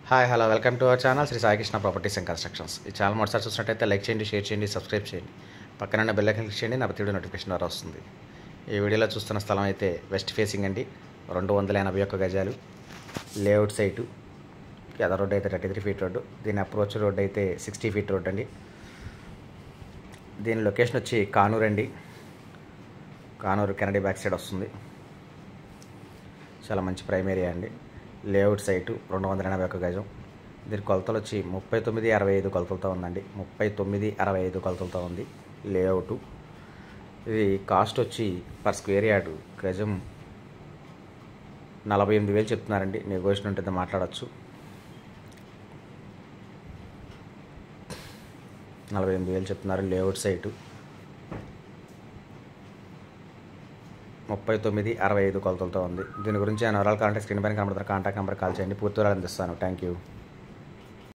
hi hello welcome to our channel Shri Saikrishna properties and constructions ఈ channel మొదటిసారి చూసినట్టయితే like చేయండి షేర్ చేయండి సబ్స్క్రైబ్ చేయండి పక్కన ఉన్న బెల్ ఐకాన్ క్లిక్ చేయండి నా ప్రతి నోటిఫికేషన్ ద్వారా వస్తుంది ఈ వీడియోలో చూస్తున్న స్థలం అయితే వెస్ట్ ఫేసింగ్ అండి రెండు వందల ఎనభై ఒక్క గజాలు లేఅవుట్ సైటు ఎద రోడ్ అయితే థర్టీ త్రీ ఫీట్ రోడ్డు దీని అప్రోచ్ రోడ్ అయితే సిక్స్టీ ఫీట్ రోడ్ అండి దీని లొకేషన్ వచ్చి కానూరు అండి కానూరు కెనడీ బ్యాక్ సైడ్ వస్తుంది చాలా మంచి ప్రైమ్ ఏరియా అండి లేఅవుట్ సైటు రెండు వందల ఎనభై ఒక్క గజం దీని కొలతలు వచ్చి ముప్పై తొమ్మిది అరవై ఐదు కొలతలతో ఉందండి ముప్పై తొమ్మిది అరవై ఐదు కొలతలతో ఉంది లేఅవుటు ఇది కాస్ట్ వచ్చి పర్ స్క్వేర్ యార్డు గజం నలభై ఎనిమిది వేలు చెప్తున్నారండి నెగోషియేషన్ ఉంటుంది మాట్లాడచ్చు నలభై ఎనిమిది వేలు చెప్తున్నారు లేఅవుట్ సైటు ముప్పై తొమ్మిది అరవై ఐదు కొలతలతో ఉంది దీని గురించి నేను వివరాలు కావాలంటే స్క్రీన్ పైన కనబడుతున్న కాంటాక్ట్ నెంబర్ కాల్ చేయండి పూర్తి వివరాలు అందిస్తాను థ్యాంక్ యూ